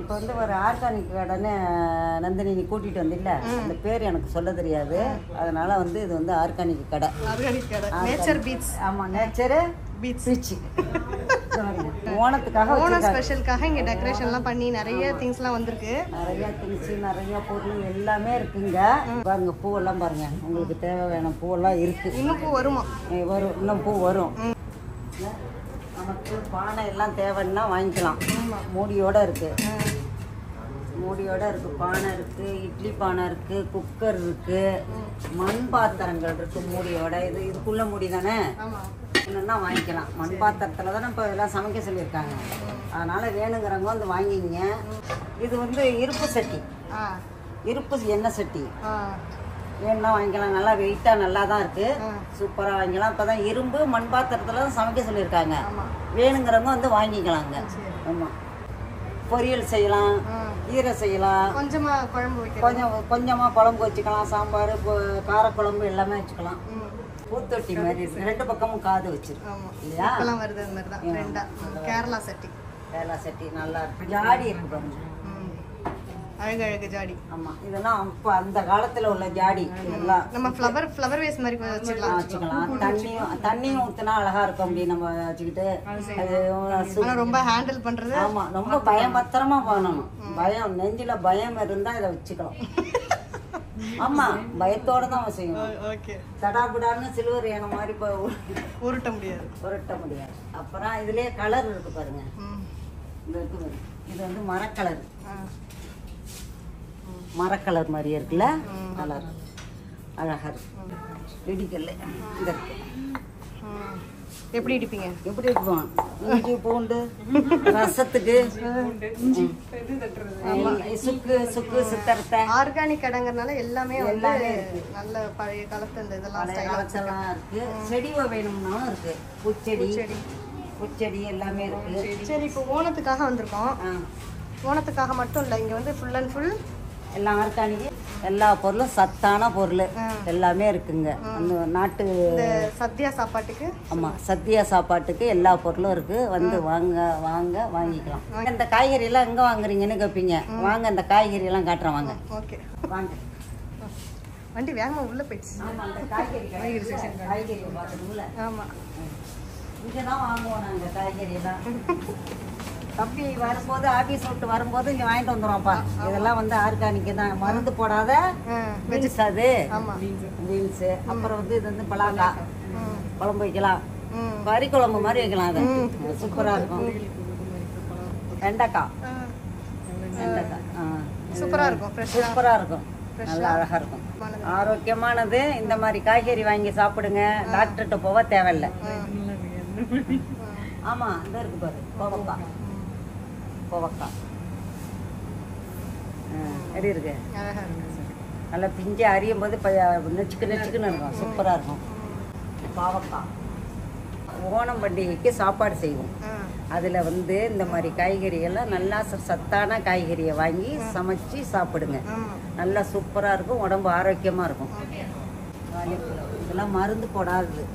இப்போ வந்து ஒரு ஆர்கானிக் கடைன்னு நந்தினி நீ கூட்டிட்டு வந்தில்ல அந்த பேர் எனக்கு சொல்ல தெரியாது அதனால வந்து இது வந்து ஆர்கானிக் கடை ஆர்கானிக் கடை நேச்சர் பீட்ஸ் ஆமா நேச்சரு பீட்ஸ் பீச்சு ஓணத்துக்காக ஓணம் வச்சிருக்காங்க ஸ்பெஷலுக்காக இங்கே டெக்கரேஷன்லாம் பண்ணி நிறைய திங்ஸ்லாம் வந்திருக்கு நிறைய திங்ஸ் நிறைய பொருள் எல்லாமே இருக்குங்க பாருங்க பூவெல்லாம் பாருங்க உங்களுக்கு தேவையான பூவெல்லாம் இருக்கு இன்னும் பூ வருமா ஏ, வரும் இன்னும் பூ வரும் நமக்கு பானை எல்லாம் தேவைன்னா வாங்கிக்கலாம் மூடியோட இருக்கு மூடியோட இருக்கு பானை இருக்கு இட்லி பானை இருக்கு குக்கர் இருக்கு மண் பாத்திரங்கள் இருக்கு மூடியோட இது இதுக்குள்ள மூடி தானே ஆமாம் என்னன்னா வாங்கிக்கலாம் மண் பாத்திரத்துல தானே இப்போ எல்லாம் சமைக்க சொல்லியிருக்காங்க அதனால வேணுங்கிறவங்க வந்து வாங்கிங்க இது வந்து இருப்பு சட்டி ஆ இருப்பு எண்ணெய் சட்டி ஆ வேணும்னா வாங்கிக்கலாம் நல்லா வெயிட்டாக நல்லா தான் இருக்கு சூப்பராக வாங்கிக்கலாம் இப்போ தான் இரும்பு மண் பாத்திரத்தில் தான் சமைக்க சொல்லியிருக்காங்க வேணுங்கிறவங்க வந்து வாங்கிக்கலாங்க ஆமாம் பொரியல் செய்யலாம் கீரை செய்யலாம் கொஞ்சமா குழம்பு வைக்கிறோம் கொஞ்சம் கொஞ்சமாக குழம்பு வச்சுக்கலாம் சாம்பார் இப்போ காரக்குழம்பு எல்லாமே வச்சுக்கலாம் ம் பூத்தொட்டி மாதிரி இருக்கு ரெண்டு பக்கமும் காது வச்சிருக்கு ஆமா இல்லையா இப்பெல்லாம் வருது அந்த மாதிரி தான் ரெண்டா கேரளா சட்டி வேலை சட்டி நல்லா இருக்கு ஜாடி இருக்கு பாருங்க ம் அழகு அழகு ஜாடி ஆமாம் இதெல்லாம் அப்போ அந்த காலத்தில் உள்ள ஜாடி இதெல்லாம் நம்ம ஃப்ளவர் ஃப்ளவர் வேஸ் மாதிரி கொஞ்சம் வச்சுக்கலாம் வச்சுக்கலாம் தண்ணியும் தண்ணியும் ஊற்றினா அழகா இருக்கும் அப்படி நம்ம வச்சுக்கிட்டு அது சு- ஆனா ரொம்ப ஹேண்டில் பண்றது ஆமா ரொம்ப பயம் பத்திரமா பண்ணணும் பயம் நெஞ்சில பயம் இருந்தா இதை வச்சுக்கலாம் ஆமா பயத்தோட தான் செய்யணும் ஓகே தடாபுடான்னு சில்வர் ஏன மாதிரி இப்போ உருட்ட முடியாது புரட்ட முடியாது அப்புறம் இதுலயே கலர் இருக்கு பாருங்க ம் இந்த இருக்கு பாருங்க. இது வந்து மரக்கலர் ஆ மரக்கலர் மாதிரி இருக்குல்ல கலர் அழகா இருக்கு இடிக்கல்ல இந்த இருக்கு ம். எப்படி இடிப்பீங்க எப்படி இருக்கும் இஞ்சி பூண்டு ரசத்துக்கு ம். சுக்கு சுக்கு சித்தரத்தை ஆர்கானிக் கடைங்கிறனால எல்லாமே வந்து எல்லாமே நல்ல பழைய காலத்து அந்த இதெல்லாம் பழைய ஸ்டைலா காலத்தெல்லாம் இருக்கு செடி வேணும்னாலும் இருக்கு பூச்செடி பூச்செடி எல்லாமே இருக்கு சரி இப்போ ஓணத்துக்காக வந்திருக்கோம் ஆ. ஓணத்துக்காக மட்டும் இல்லை இங்க வந்து ஃபுல் அண்ட் ஃபுல் எல்லாம் ஆர்கானிக் எல்லா பொருளும் சத்தான பொருள் எல்லாமே இருக்குங்க அந்த நாட்டு இந்த சத்யா சாப்பாட்டுக்கு ஆமா சத்தியா சாப்பாட்டுக்கு எல்லா பொருளும் இருக்கு வந்து வாங்க வாங்க வாங்கிக்கலாம் இந்த காய்கறி எல்லாம் எங்க வாங்குறீங்கன்னு கேட்பீங்க வாங்க இந்த காய்கறி எல்லாம் காட்டுறேன் வாங்க ஓகே வாங்க வண்டி வேகமா உள்ள போயிடுச்சு ஆமா அந்த காய்கறி காய்கறி செக்ஷன் காய்கறி பார்க்கணும்ல ஆமா இங்கே தான் வாங்குவோம் நாங்கள் காய்கறி எல்லாம் தம்பி வரும்போது ஆபீஸ் விட்டு வரும்போது இங்கே வாங்கிட்டு வந்துடுவோம்ப்பா இதெல்லாம் வந்து ஆர்கானிக் தான் மருந்து போடாத ஆ, பீன்ஸ் அது ஆமா பீன்ஸு அப்புறம் வந்து இது வந்து பலாக்காய் ம் குழம்பு வைக்கலாம் ம் கறி குழம்பு மாதிரி வைக்கலாம் அது சூப்பராக இருக்கும் வெண்டைக்காய் ஆ, வெண்டைக்காய் ஆ சூப்பரா இருக்கும் ஃப்ரெஷ்ஷா சூப்பராக இருக்கும் நல்லா அழகாக இருக்கும் ஆரோக்கியமானது இந்த மாதிரி காய்கறி வாங்கி சாப்பிடுங்க டாக்டர்கிட்ட போக தேவையில்லை ஆமா இந்த இருக்கு பாரு கோவக்காய் கோவக்காய் ஆ, எப்படி இருக்கு அழகா இருக்கு நல்லா பிஞ்சு அறியும் போது ப- நெச்சுக்கு நெச்சுக்குன்னு இருக்கும் சூப்பராக இருக்கும் பாவக்காய் ஓணம் பண்டிகைக்கு சாப்பாடு செய்வோம் ஆ அதில் வந்து இந்த மாதிரி காய்கறியெல்லாம் நல்லா ச- சத்தான காய்கறியை வாங்கி சமைச்சு சாப்பிடுங்க ஆமா நல்லா சூப்பராக இருக்கும் உடம்பு ஆரோக்கியமாக இருக்கும் வாழைப்பழம். இதெல்லாம் மருந்து போடாதது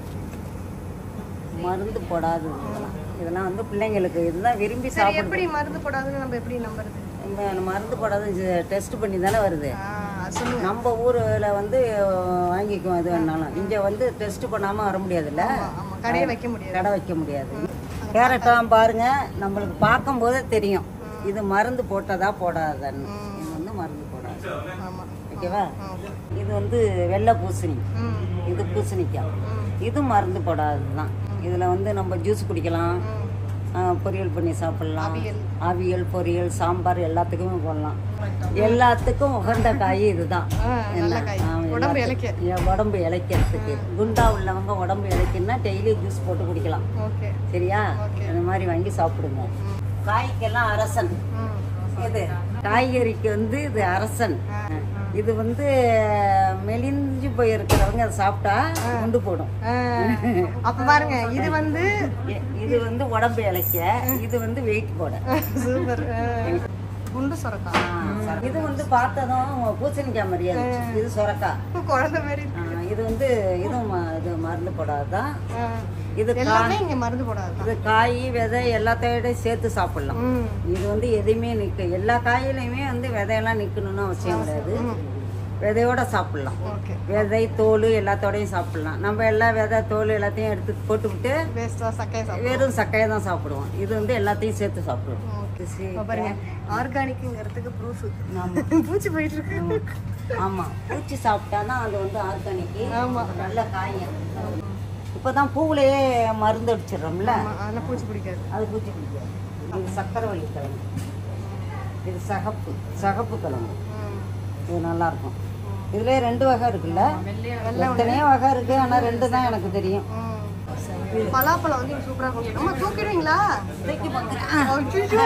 மருந்து போடாதது இதெல்லாம் இதெல்லாம் வந்து பிள்ளைங்களுக்கு இதுதான் விரும்பி சரி சாப்பிடுங்க எப்படி மருந்து போடாதுன்னு நம்ம எப்படி நம்புறது இந்த மருந்து போடாத டெஸ்ட் பண்ணி தானே வருது ஆ சொல்லுங்க நம்ம ஊரில் வந்து வாங்கிக்குவோம் எது வேணாலும் இங்கே வந்து டெஸ்ட் பண்ணாமல் வர முடியாதுல்ல ஆமா கடையை வைக்க முடியாது கடை வைக்க முடியாது கேரட்லாம் பாருங்க நம்மளுக்கு பார்க்கும்போதே தெரியும் இது மருந்து போட்டதா போடாதான்னு இது வந்து மருந்து போடாது ஆமா ஓகேவா ஆ, okay. இது வந்து வெள்ளை பூசணி ம் இது பூசணிக்காய் இது மருந்து போடாதது தான் இதில் வந்து நம்ம ஜூஸ் குடிக்கலாம் ஆ, பொரியல் பண்ணி சாப்பிடலாம் அவியல். அவியல் பொரியல் சாம்பார் எல்லாத்துக்குமே போடலாம் எல்லாத்துக்கும் உகந்த காய் இதுதான் ஆ, நல்ல காய் ஆமா, உடம்பு எல்லாத்துக்கும். இலக்கிய என் உடம்பு இளைக்கிறதுக்கு குண்டா உள்ளவங்க உடம்பு இளைக்குன்னா டெய்லி ஜூஸ் போட்டு குடிக்கலாம் ஓகே சரியா இந்த மாதிரி வாங்கி சாப்பிடுங்க காய்க்கெல்லாம் அரசன் ம் இது காய்கறிக்கு வந்து இது அரசன் இது வந்து மெலிஞ்சு போயிருக்கிறவங்க அதை சாப்பிட்டா குண்டு போடும் ஆ, அப்ப பாருங்க இது வந்து இ- இது வந்து உடம்பு இளைக்க இது வந்து வெயிட் போட சூப்பர் குண்டு சொரக்கா இது வந்து பார்த்ததும் பூசணிக்காய் மாதிரியே இருந்துச்சு இது சொரக்காய் குழந்தை மாதிரி இருக்கு. ஆ, இது வந்து இதுவும் ம- இது மருந்து போடாதான் ஆ. இது கா- எல்லாமே இங்க மருந்து போடாது இது காய் விதை எல்லாத்தையோட சேர்த்து சாப்பிடலாம் ம் இது வந்து எதையுமே நிற்க எல்லா காயிலையுமே வந்து விதையெல்லாம் நிற்கணும்னு அவசியம் கிடையாது விதையோட சாப்பிடலாம் ஓகே விதை தோல் எல்லாத்தோடையும் சாப்பிடலாம் நம்ம எல்லா விதை தோல் எல்லாத்தையும் எடுத்து போட்டுவிட்டு வேஸ்டா சக்கையை சாப்பிடும் வெறும் சக்கையை தான் சாப்பிடுவோம் இது வந்து எல்லாத்தையும் சேர்த்து சாப்பிடுவோம் ஓகே இது சீ- இப்போ பாருங்க ஆர்கானிக்குங்கிறதுக்கு ப்ரூஃப் ஆமா பூச்சி போயிட்டு இருக்கு ஆமா பூச்சி சாப்பிட்டானா அது வந்து ஆர்கானிக் ஆமா. நல்ல காய் இப்போதான் பூவுலயே மருந்து அடிச்சிடுறோம்ல ஆமா, அதெல்லாம் பூச்சி பிடிக்காது அது பூச்சி பிடிக்காது இது சக்கரவள்ளி கிழங்கு இது சகப்பு சகப்பு கிழங்கு ம். இது நல்லா இருக்கும் இதுல ரெண்டு வகை இருக்குல்ல எத்தனையோ வகை இருக்கு ஆனா ரெண்டு தான் எனக்கு தெரியும் ம். பலாப்பழம் வந்து சூப்பரா இருக்கும் அம்மா தூக்கிடுவீங்களா தூக்கி பார்க்குறேன் அய்யய்யோ.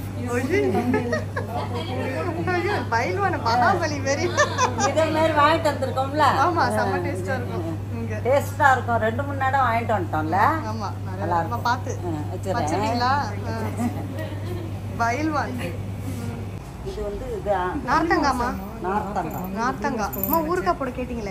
ஐயோ, பயில்வான பலாபலி வெறி இதே மாதிரி வாங்கிட்டு வந்திருக்கோம்ல ஆமா செம்ம டேஸ்டா இருக்கும் இங்க டேஸ்டா இருக்கும் ரெண்டு மூணு நேரம் வாங்கிட்டு வந்துட்டோம்ல ஆமா நல்லா நல்லா இருக்கும். பார்த்து ம், வச்சிடுறேன் வச்சிருக்கீங்களா பயில்வான் இது வந்து இது நார்த்தங்காமா நார்த்தங்காய் நார்த்தங்கா அம்மா ஊறுகாய் போட கேட்டீங்களே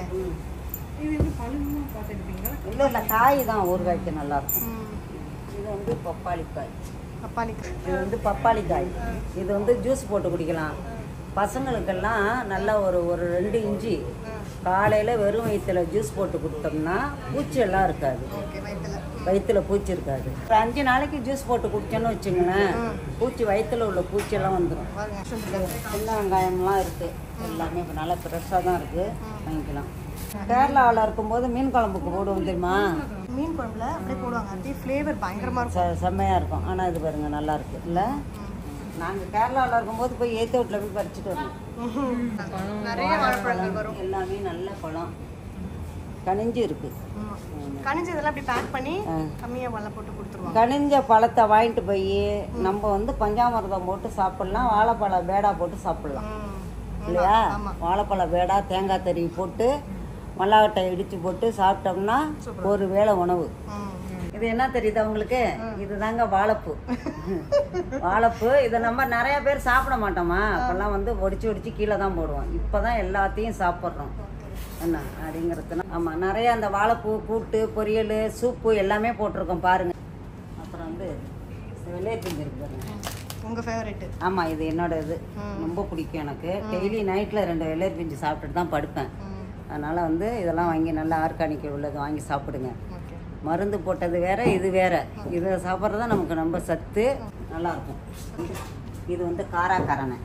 இல்ல இல்ல காய் தான் ஊறுகாய்க்கு நல்லா இருக்கும் ம். இது வந்து பப்பாளி காய் பப்பாளி இது வந்து பப்பாளி காய் இது வந்து ஜூஸ் போட்டு குடிக்கலாம் பசங்களுக்கெல்லாம் நல்லா ஒரு ஒரு ரெண்டு இஞ்சி காலையில் வெறும் வயிற்றுல ஜூஸ் போட்டு கொடுத்தோம்னா பூச்சி எல்லாம் இருக்காது ஓகே வயிற்றுல வயிற்றுல பூச்சி இருக்காது ஒரு அஞ்சு நாளைக்கு ஜூஸ் போட்டு குடிச்சோன்னு வச்சுங்களேன் பூச்சி வயிற்றுல உள்ள பூச்சியெல்லாம் வந்துடும் பாருங்க சின்ன வெங்காயம்லாம் இருக்குது எல்லாமே இப்போ நல்லா ஃப்ரெஷ்ஷாக தான் இருக்குது வாங்கிக்கலாம் கேரளாவில் இருக்கும்போது மீன் குழம்புக்கு போடுவோம் தெரியுமா மீன் குழம்புல அப்படியே போடுவாங்க அப்படியே ஃப்ளேவர் பயங்கரமா இருக்கும் செ செம்மையாக இருக்கும் ஆனால் இது பாருங்க நல்லா இருக்கு இல்லை நாங்கள் கேரளாவில் இருக்கும்போது போய் ஏற்ற வீட்டில் போய் பறிச்சுட்டு வருவோம் நிறைய வாழைப்பழங்கள் வரும் எல்லாமே நல்ல பழம் கனிஞ்சு இருக்கு ஆமா. கனிஞ்சு இதெல்லாம் அப்படி பேக் பண்ணி ஆ. கம்மியா வெள்ளம் போட்டு கொடுத்துருவாங்க கனிஞ்ச பழத்தை வாங்கிட்டு போய் நம்ம வந்து பஞ்சாமிர்தம் போட்டு சாப்பிடலாம் வாழைப்பழ பேடா போட்டு சாப்பிடலாம் ம். இல்லையா ஆமா. வாழைப்பழ பேடா தேங்காய் தருவி போட்டு மல்லாக்கட்டை இடிச்சு போட்டு சாப்பிட்டோம்னா ஒரு வேளை உணவு ம். இது என்ன தெரியுதா உங்களுக்கு இதுதாங்க வாழைப்பூ வாழைப்பூ இதை நம்ம நிறைய பேர் சாப்பிட மாட்டோமா அப்பெல்லாம் வந்து ஒடிச்சு ஒடிச்சு கீழே தான் போடுவோம் இப்போதான் எல்லாத்தையும் சாப்பிட்றோம் என்ன அப்படிங்கிறதுனா ஆமாம் நிறைய அந்த வாழைப்பூ கூட்டு பொரியல் சூப்பு எல்லாமே போட்டிருக்கோம் பாருங்க அப்புறம் வந்து வெள்ளையை இருக்கு பாருங்க உங்க ஃபேவரட் ஆமாம் இது என்னோட இது ரொம்ப பிடிக்கும் எனக்கு டெய்லி நைட்டில் ரெண்டு வெள்ளரி பிஞ்சு சாப்பிட்டுட்டு தான் படுப்பேன் அதனால் வந்து இதெல்லாம் வாங்கி நல்லா ஆர்கானிக் உள்ளது வாங்கி சாப்பிடுங்க ஓகே மருந்து போட்டது வேற இது வேற இதை சாப்பிட்றது தான் நமக்கு ரொம்ப சத்து நல்லா இருக்கும் இது வந்து காராக்கரணை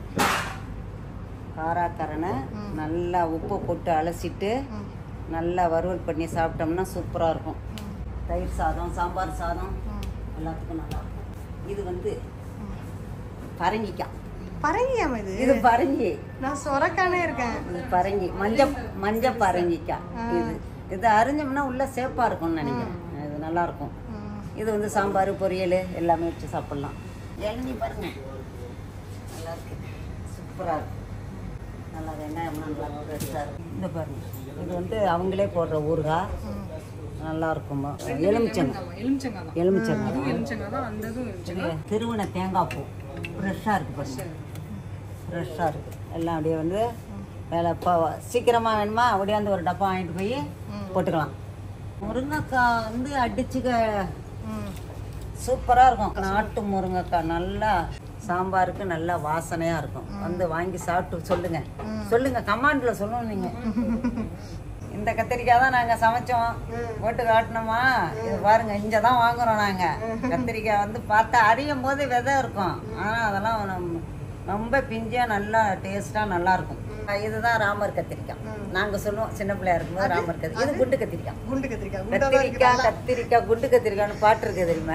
காராக்கரணை நல்லா உப்பு போட்டு அலசிட்டு நல்லா வறுவல் பண்ணி சாப்பிட்டோம்னா சூப்பராக இருக்கும் தயிர் சாதம் சாம்பார் சாதம் எல்லாத்துக்கும் நல்லா இருக்கும் இது வந்து பரங்கிக்காய் பரங்கியாம இது இது பரங்கி நான் சொரக்கானே இருக்கேன் இது பரங்கி மஞ்ச மஞ்ச பரங்கிக்காய் இது இது அரிஞ்சோம்னா உள்ள சேப்பா இருக்கும்னு நினைக்கிறேன் இது நல்லா இருக்கும் ம். இது வந்து சாம்பார் பொரியல் எல்லாமே வச்சு சாப்பிடலாம் இளநீ பாருங்க நல்லா இருக்கு சூப்பராக இருக்கு நல்லா வெங்காயம்லாம் நல்லா ஃப்ரெஷ்ஷாக இருக்கு இந்த பாருங்க இது வந்து அவங்களே போடுற ஊறுகாய் நல்லா இருக்குமா எலுமிச்சங்காய் எலுமிச்சங்காய் இது திருவண்ண தேங்காய் பூ ஃப்ரெஷ்ஷாக இருக்கு பாருங்க ஃப்ரெஷ்ஷாக இருக்கு எல்லாம் அப்படியே வந்து வேலை இப்போ சீக்கிரமாக வேணுமா அப்படியாந்து ஒரு டப்பா வாங்கிட்டு போய் போட்டுக்கலாம் முருங்கைக்காய் வந்து அடிச்சுக்க ம். சூப்பராக இருக்கும் நாட்டு முருங்கைக்காய் நல்லா சாம்பாருக்கு நல்லா வாசனையாக இருக்கும் வந்து வாங்கி சாப்பிட்டு சொல்லுங்க சொல்லுங்க கமாண்டில் சொல்லணும் நீங்கள் இந்த கத்திரிக்காய் தான் நாங்கள் சமைச்சோம் போட்டு காட்டினோமா இது பாருங்க இங்கே தான் வாங்குறோம் நாங்கள் கத்திரிக்காய் வந்து பார்த்தா அறியும் போது விதை இருக்கும் ஆனால் அதெல்லாம் நம்ம ரொம்ப பிஞ்சியாக நல்லா டேஸ்ட்டாக நல்லா இருக்கும் இதுதான் ராமர் கத்திரிக்காய் நாங்கள் சொல்லுவோம் சின்ன பிள்ளையா இருக்கும்போது ராமர் கத்திரிக்காய் இது குண்டு கத்திரிக்காய் குண்டு கத்திரிக்காய் குண்டா தான் இருக்கு கத்திரிக்காய் கத்திரிக்காய் குண்டு கத்திரிக்காய்னு பாட்டு இருக்கு தெரியுமா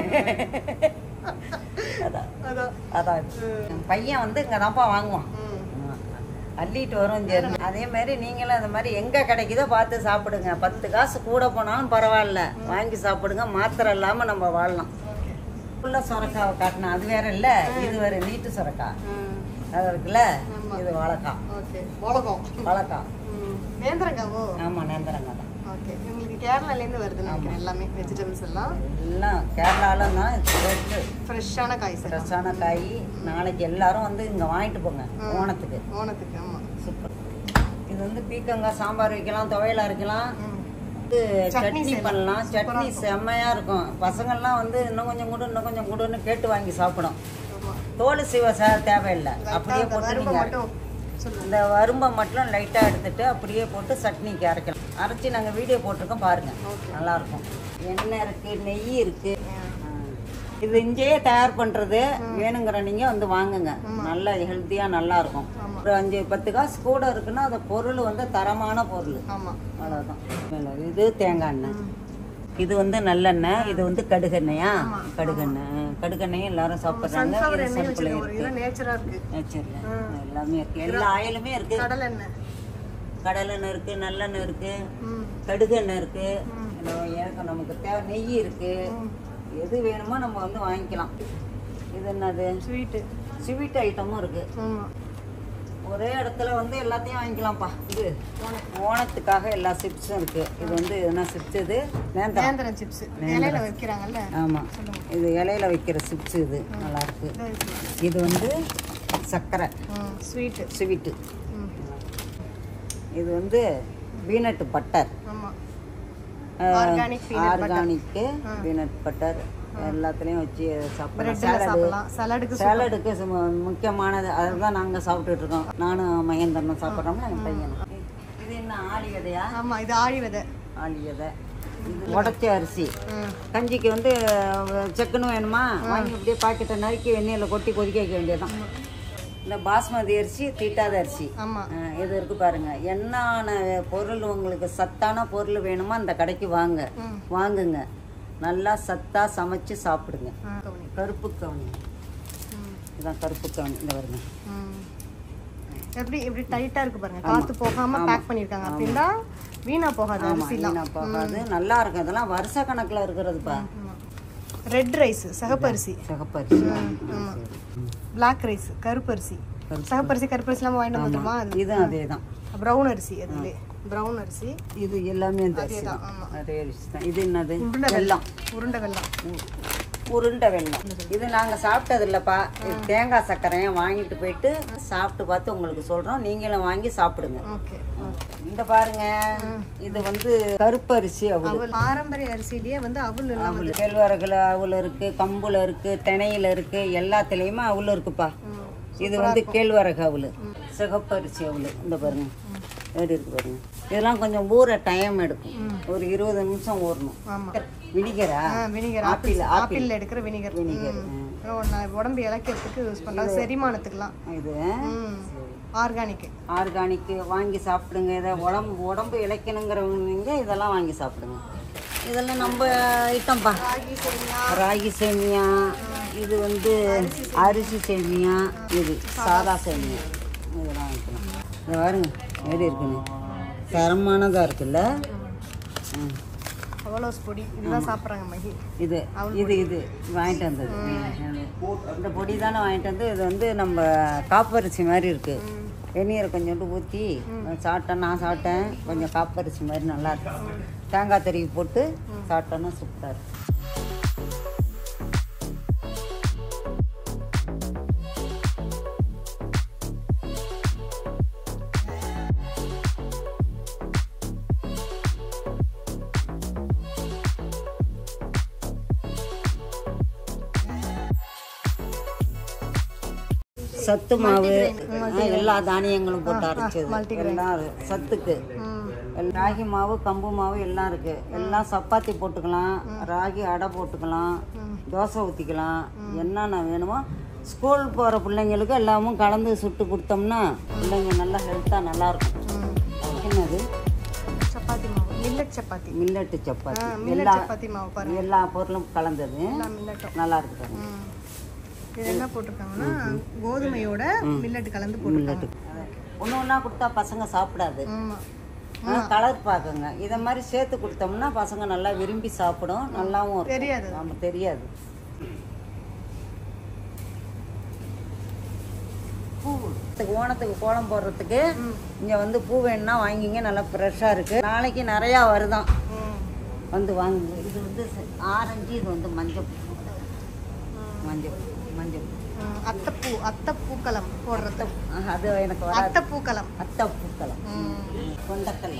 அதான் அதான் அதான் என் பையன் வந்து இங்கே தான்ப்பா வாங்குவான் ம். ஆமா. அள்ளிட்டு வரும் சரி அதே மாதிரி நீங்களும் அந்த மாதிரி எங்கே கிடைக்குதோ பார்த்து சாப்பிடுங்க பத்து காசு கூட போனாலும் பரவாயில்ல வாங்கி சாப்பிடுங்க மாத்திரை இல்லாமல் நம்ம வாழலாம் உள்ள சுரக்காவை காட்டினா அது வேற இல்லை இது வேற நீட்டு சுரக்காய் ம். அது இருக்குல்ல இது வாழைக்காய் ஓகே மிளகம் வாழைக்காய் ம். நேந்திரங்காவோ ஆமாம் நேந்திரங்காய் தான் ஓகே உங்களுக்கு கேரளால இருந்து வருது நினைக்கிறேன் எல்லாமே வெஜிடபிள்ஸ் எல்லாம் எல்லாம் கேரளாவில் தான் ஃப்ரெஷ்ஷு ஃப்ரெஷ்ஷான காய் சார் ஃப்ரெஷ்ஷான காய் நாளைக்கு எல்லாரும் வந்து இங்கே வாங்கிட்டு போங்க ஓணத்துக்கு ஓணத்துக்கு ஆமா சூப்பர் இது வந்து பீக்கங்காய் சாம்பார் வைக்கலாம் துவையல் அரைக்கலாம் ம். இது சட்னி சட்னி செய்யலாம். பண்ணலாம் சூப்பரா சட்னி இருக்கும். செம்மையா இருக்கும் பசங்கள்லாம் வந்து இன்னும் கொஞ்சம் கூட இன்னும் கொஞ்சம் கூடன்னு கேட்டு வாங்கி சாப்பிடும் ஆமா. தோல் சீவ ச தேவையில்லை அப்படியே அந்த போட்டு வறுமை நீங்க மட்டும் சொல்லுங்க. இந்த வரும்பை மட்டும் லைட்டாக எடுத்துட்டு அப்படியே போட்டு சட்னிக்கு அரைக்கலாம் அரைச்சி நாங்கள் வீடியோ போட்டிருக்கோம் பாருங்க Okay. நல்லா இருக்கும் எண்ணெய் இருக்கு நெய் இருக்கு ஆ. இது இங்கேயே தயார் பண்றது வேணுங்கிற நீங்க வந்து வாங்குங்க நல்லா ஹெல்த்தியா நல்லா இருக்கும் ஆமா. ஒரு அஞ்சு பத்து காசு கூட இருக்குன்னா அந்த பொருள் வந்து தரமான பொருள் ஆமா அவ்வளோதான் இது தேங்காய் எண்ணெய் இது வந்து நல்லெண்ணெய் இது வந்து கடுகெண்ணெயா கடுகெண்ணெய் கடுகெண்ணையும் எல்லாரும் சாப்பிட்றாங்க சன்ஃப்ளவர் இது எண்ணெய் சன்ஃப்ளவர் வச்சிருக்கோம் ஒரு இருக்கு கிலோ நேச்சரா இருக்கு நேச்சர்ல எல்லாமே இருக்கு எல்லா ஆயிலுமே இருக்கு கடல் எண்ணெய் கடலெண்ணெய் இருக்கு நல்லெண்ணெய் இருக்கு ம். கடுகெண்ணெய் இருக்கு இன்னும் எனக்கு நமக்கு தேவை நெய் இருக்கு எது வேணுமோ நம்ம வந்து வாங்கிக்கலாம் இது என்னது ஸ்வீட்டு ஸ்வீட் ஐட்டமும் இருக்கு ஆமா ஒரே இடத்துல வந்து எல்லாத்தையும் வாங்கிக்கலாம்ப்பா இது ஓணத்துக்காக எல்லா சிப்ஸும் இருக்கு இது வந்து என்ன சிப்ஸ் இது நேந்திரம் நேந்திரம் சிப்ஸ் இலையில வைக்கிறாங்கல்ல ஆமா இது இலையில வைக்கிற சிப்ஸ் இது நல்லா இருக்கு இதோ இருக்கு. இது வந்து சர்க்கரை ம் ஸ்வீட்டு ஸ்வீட்டு ம் இது வந்து பீனட் பட்டர் ஆமா organic peanut butter organic peanut butter எல்லாத்துலேயும் வச்சு சாப்பிடலாம் பிரெட்ல சாலடு சாப்பிடலாம் சலாடுக்கு சாலடுக்கு சும- முக்கியமானது அதுதான் நாங்கள் சாப்பிட்டுட்டு இருக்கோம் நானும் மகேந்திரனும் சாப்பிட்றோம்னா என் பையனும் இது என்ன ஆளி விதையா ஆமா இது ஆழி விதை ஆளி விதை இது உடச்ச அரிசி ம் கஞ்சிக்கு வந்து அஹ், செக்குன்னு வேணுமா வாங்கி அப்படியே பாக்கெட்டை நறுக்கி வெந்நீரில் கொட்டி கொதிக்க வைக்க வேண்டியதுதான் இந்த பாஸ்மதி அரிசி தீட்டாத அரிசி ஆமா அஹ், இது இருக்கு பாருங்க என்னென்ன பொருள் உங்களுக்கு சத்தான பொருள் வேணுமோ அந்த கடைக்கு வாங்க ம். வாங்குங்க நல்லா சத்தா சமைச்சு சாப்பிடுங்க ஆ, கவுனி. கருப்பு கவுனி ம் இதான் கருப்பு கவுனி இந்த வருங்க ம். எப்படி எப்படி டைட்டா இருக்கு பாருங்க காத்து போகாம பேக் பண்ணிருக்காங்க அப்படின்னா வீணா போகாது ஆமா அரிசிலாம் வீணா போகாது நல்லா இருக்கும் இதெல்லாம் வருஷ கணக்குல இருக்கிறதுப்பா ரெட் ரைஸ் சிகப்பரிசி சிகப்பரிசி ஆமா பிளாக் ரைஸ் கருப்பரிசி சிகப்பரிசி கருப்பரிசி எல்லாம் வாங்கிட்டு வந்துருமா அது இதுவும் அதே தான் ப்ரௌன் அரிசி அதுல ப்ரௌன் அரிசி இது எல்லாமே இந்த அரிசி அதேதான், தான் ஆமா. அதே அரிசி தான் இது என்னது உருண்டை வெல்லம் உருண்டை வெல்லம் உருண்டை வெல்லம் இது நாங்கள் சாப்பிட்டது இல்லைப்பா இது தேங்காய் சர்க்கரையை வாங்கிட்டு போயிட்டு சாப்பிட்டு பார்த்து உங்களுக்கு சொல்கிறோம் நீங்களும் வாங்கி சாப்பிடுங்க ஓகே இந்த பாருங்க இது வந்து கருப்பரிசி அவள் அவல் பாரம்பரிய அரிசிலேயே வந்து அவல் எல்லாம் அவள் கேழ்வரகுல அவள் இருக்கு கம்புல இருக்கு திணையில இருக்கு எல்லாத்துலேயுமே அவள் இருக்குப்பா இது வந்து கேழ்வரகு அவள் சிகப்பரிசி அவள் இந்த பாருங்க எப்படி இருக்கு பாருங்க இதெல்லாம் கொஞ்சம் ஊற டைம் எடுக்கும் ஒரு இருபது நிமிஷம் ஊறணும் ஆமா வினிகரா vinegar apple apple apple apple எடுக்கிற வினிகர் வினிகர் நான் உடம்பு இலக்கிறதுக்கு யூஸ் பண்றாங்க செரிமானத்துக்குலாம் இது ம் ஆர்கானிக் ஆர்கானிக் வாங்கி சாப்பிடுங்க இதை உடம்பு உடம்பு இளைக்கணுங்கிறவங்க இதெல்லாம் வாங்கி சாப்பிடுங்க இதெல்லாம் நம்ம ஐட்டம்ப்பா ராகி சேமியா ராகி சேமியா இது வந்து அரிசி சேமியா இது சாதா சேமியா இதெல்லாம் வைக்கலாம் இதை பாருங்க எப்படி இருக்குன்னு தரமானதாக இருக்குல்ல ம். அவலோஸ் பொடி இதுதான் சாப்பிட்றாங்க மகி இது இது இது வாங்கிட்டு வந்தது இந்த பொடி தானே வாங்கிட்டு வந்து இது வந்து நம்ம காப்பரிசி மாதிரி இருக்கு வெந்நீரை கொஞ்சோண்டு ஊற்றி சாப்பிட்டேன் நான் சாப்பிட்டேன் கொஞ்சம் காப்பரிசி மாதிரி நல்லா இருக்கு தேங்காய் திருவி போட்டு சாப்பிட்டோன்னா சூப்பராக இருக்கு சத்து மாவு ஆ, எல்லா தானியங்களும் போட்டு அரைச்சது எல்லாம் சத்துக்கு எல்~ ராகி மாவு கம்பு மாவு எல்லாம் இருக்கு எல்லாம் சப்பாத்தி போட்டுக்கலாம் ராகி அடை போட்டுக்கலாம் தோசை ஊற்றிக்கலாம் என்னென்ன வேணுமோ ஸ்கூல் போகிற பிள்ளைங்களுக்கு எல்லாமும் கலந்து சுட்டு கொடுத்தோம்னா பிள்ளைங்க நல்லா ஹெல்த்தாக நல்லா இருக்கும் என்னது சப்பாத்தி மாவு millet chapati millet chapati millet chapati மாவு பாருங்க எல்லா பொருளும் கலந்தது எல்லாம் மில்லட்டும் நல்லா இருக்கு பாருங்க. ம். இது என்ன போட்டிருக்காங்கன்னா கோதுமையோட மில்லட் கலந்து போட்டிருக்காங்க ஒன்று ஒன்றா கொடுத்தா பசங்க சாப்பிடாது ஆமா கலர் பார்க்குங்க இதை மாதிரி சேர்த்து கொடுத்தோம்னா பசங்க நல்லா விரும்பி சாப்பிடும் நல்லாவும் இருக்கும் தெரியாது நம்ம தெரியாது பூ இதுக்கு ஓணத்துக்கு கோலம் போடுறதுக்கு இங்க வந்து பூ வேணும்னா வாங்கிங்க நல்லா ஃப்ரெஷ்ஷாக இருக்கு நாளைக்கு நிறையா வருதான் ம். வந்து வாங்குங்க இது வந்து ஆரஞ்சு இது வந்து மஞ்சள் மஞ்சள் மஞ்சள் ம், அத்தைப்பூ அத்தைப்பூக்களம் போடுறது ஆஹ், அது எனக்கு வராது அத்தைப்பூக்களம் அத்தை பூக்களம் ம். கொண்டக்கல்ல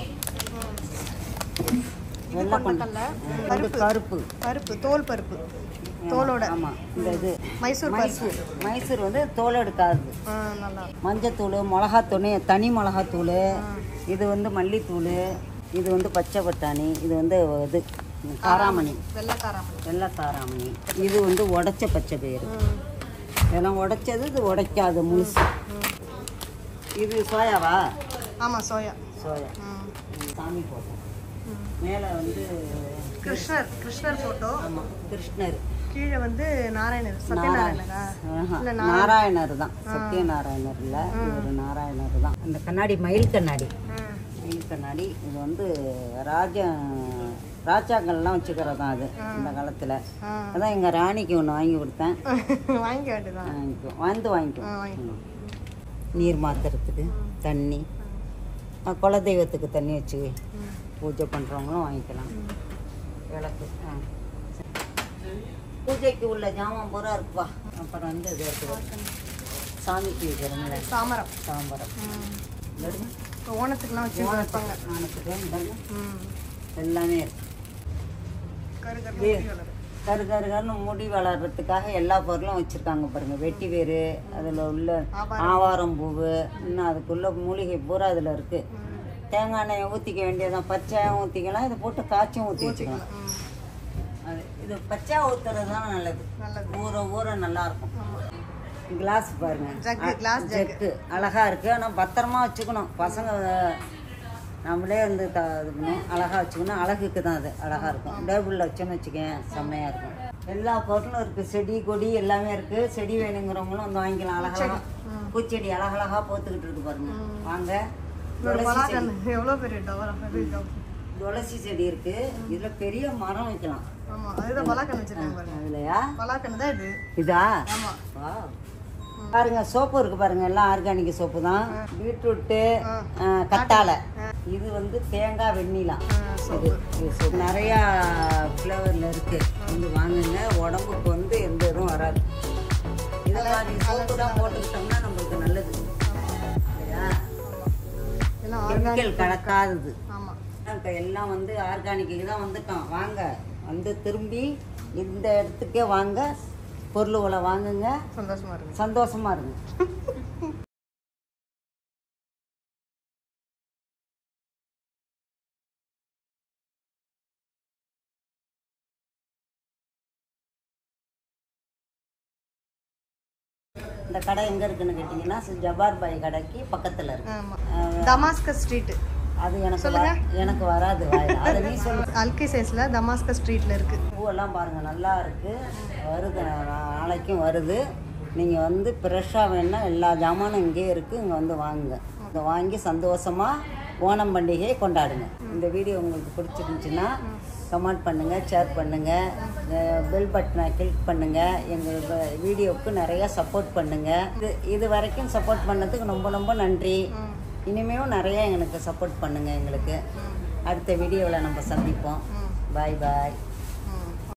இது வெள்ளை கொண்டக்கல்ல இது பருப்பு கருப்பு பருப்பு தோல் பருப்பு தோலோட ஆமா இந்த இது மைசூர் பருப்பு மைசூர் மைசூர் வந்து தோல் எடுக்காது ஆ, நல்லா இருக்கும். மஞ்சத்தூள் மிளகாத்தூள் தனி மிளகாத்தூள் இது வந்து மல்லித்தூள் இது வந்து பச்சை பட்டாணி இது வந்து இது காராமணி வெள்ளைக்காராமணி வெள்ளை காராமணி இது வந்து உடைச்ச பச்சை பயிறு ம். இதெல்லாம் உடைச்சது இது உடைக்காது முழுசு இது சோயாவா ஆமா சோயா சோயா ம். இது சாமி போட்டோம் ம். மேலே வந்து கிருஷ்ணர் கிருஷ்ணர் போட்டோ ஆமாம் கிருஷ்ணர் கீழே வந்து நாராயணர் சத்யநாராயணரா ஆஹா, இல்ல நாராயணர் தான் சத்யநாராயணர் இல்லை இவர் நாராயணர் தான் இந்த கண்ணாடி மயில் கண்ணாடி ம். மயில் கண்ணாடி இது வந்து ராஜ ராஜாக்கள்லாம் வச்சுக்கிறது தான் அது இந்த காலத்தில் ஆ. அதான் எங்கள் ராணிக்கு ஒன்று வாங்கி கொடுத்தேன் வாங்கிக்க வேண்டியதான் வாங்கிக்கோ வந்து வாங்கிக்கோ ஆ, வாங்கிக்கோ. ம். நீர் மாத்துறதுக்கு தண்ணி ஆ, குலதெய்வத்துக்கு தண்ணி வச்சு ம். பூஜை பண்ணுறவங்களும் வாங்கிக்கலாம் விளக்கு ஆ பூஜைக்கு உள்ள ஜாமான் பூரா இருக்குப்பா அப்புறம் வந்து இது இருக்குது சாமிக்கு வைக்கிறோம்ல சாமரம் சாம்பரம் ம். எடுங்க. இப்போ ஓணத்துக்குலாம் வச்சு வைப்பாங்க ஆனத்துக்கு இந்தாங்க. ம். எல்லாமே இருக்கு கரு கரு வே- முடி வளரும். கரு கரு கருன்னு முடி வளர்றதுக்காக எல்லா பொருளும் வச்சுருக்காங்க பாருங்க வெட்டி வேறு அதில் உள்ள ஆவாரம் பூவு இன்னும் அதுக்குள்ள மூலிகை பூரா அதில் இருக்குது ம். தேங்காய் எண்ணெயை ஊற்றிக்க வேண்டியதான் பச்சையாக ஊற்றிக்கலாம் இதை போட்டு காய்ச்சும் ஊற்றி வச்சுக்கலாம் ம். அது இது பச்சையாக ஊற்றுறது தான் நல்லது நல்லது ஊற ஊற நல்லா இருக்கும் ஆமா. கிளாஸ் பாருங்க ஜக்கு கிளாஸ் ஜக் ஜெக்கு அழகா இருக்கு ஆனால் பத்திரமா வச்சுக்கணும் பசங்க நம்மளே வந்து த இது பண்ணணும் அழகா வச்சுக்கணும் அழகுக்கு தான் அது அழகா இருக்கும் டேபிளில் வச்சோன்னு வச்சுக்கேன் செம்மையா இருக்கும் எல்லா பொருளும் இருக்கு செடி கொடி எல்லாமே இருக்கு செடி வேணுங்கிறவங்களும் வந்து வாங்கிக்கலாம் அழகழகா பூச்செடி அழகழகா போத்துக்கிட்டு இருக்கு பாருங்க வாங்க ஒரு துளசி செடி பலாக்கன்று எவ்வளோ பெரிய டவர் அது டவர். துளசி செடி இருக்கு இதுல பெரிய மரம் வைக்கலாம் ஆமா அதுதான் பலாக்கன்று வச்சிருக்காங்க பாருங்க அதுலயா பலாக்கன்று தான் இது இதா ஆமா வா. பாருங்க சோப்பு இருக்கு பாருங்க எல்லாம் ஆர்கானிக் சோப்பு தான் பீட்ரூட்டு அஹ், கத்தாழை இது வந்து தேங்காய் வெண்ணிலா இது இது soap. நிறையா ஃப்ளேவரில் இருக்கு வந்து வாங்குங்க உடம்புக்கு வந்து எந்த இதுவும் வராது இதை மாதிரி சோப்பு தான் போட்டுக்கிட்டோம்னா நம்மளுக்கு நல்லது இல்லையா எல்லாம் கெமிக்கல் கலக்காதது ஆமா இப்போ எல்லாம் வந்து ஆர்கானிக்கு தான் வந்துட்டோம் வாங்க வந்து திரும்பி இந்த இடத்துக்கே வாங்க பொருளுகளை வாங்குங்க சந்தோஷமா இருக்கு சந்தோஷமா இருங்க இந்த கடை எங்க இருக்குன்னு கேட்டிங்கன்னா ஜபார் பாய் கடைக்கு பக்கத்துல இருக்கு ஆமா தமாஸ்கஸ் ஸ்ட்ரீட் அது எனக்கு வ- எனக்கு வராது வாயில. அதை நீ சொல்லு அல்கி சைஸ்ல தமாஸ்கஸ் ஸ்ட்ரீட்ல இருக்கு பூவெல்லாம் பாருங்க நல்லா இருக்கு வருது நாளைக்கும் வருது நீங்கள் வந்து ஃப்ரெஷ்ஷாக வேணா எல்லா ஜாமானும் இங்கேயே இருக்குது இங்கே வந்து வாங்குங்க இதை வாங்கி சந்தோஷமாக ஓணம் பண்டிகையை கொண்டாடுங்க இந்த வீடியோ உங்களுக்கு பிடிச்சிருந்துச்சுன்னா கமெண்ட் பண்ணுங்கள் ஷேர் பண்ணுங்கள் பெல் பட்டனை கிளிக் பண்ணுங்கள் எங்கள் வீடியோவுக்கு நிறைய சப்போர்ட் பண்ணுங்கள் இது இது வரைக்கும் சப்போர்ட் பண்ணதுக்கு ரொம்ப ரொம்ப நன்றி இனிமேலும் நிறைய எனக்கு சப்போர்ட் பண்ணுங்கள் எங்களுக்கு அடுத்த வீடியோவில் நம்ம சந்திப்போம் பாய் பாய்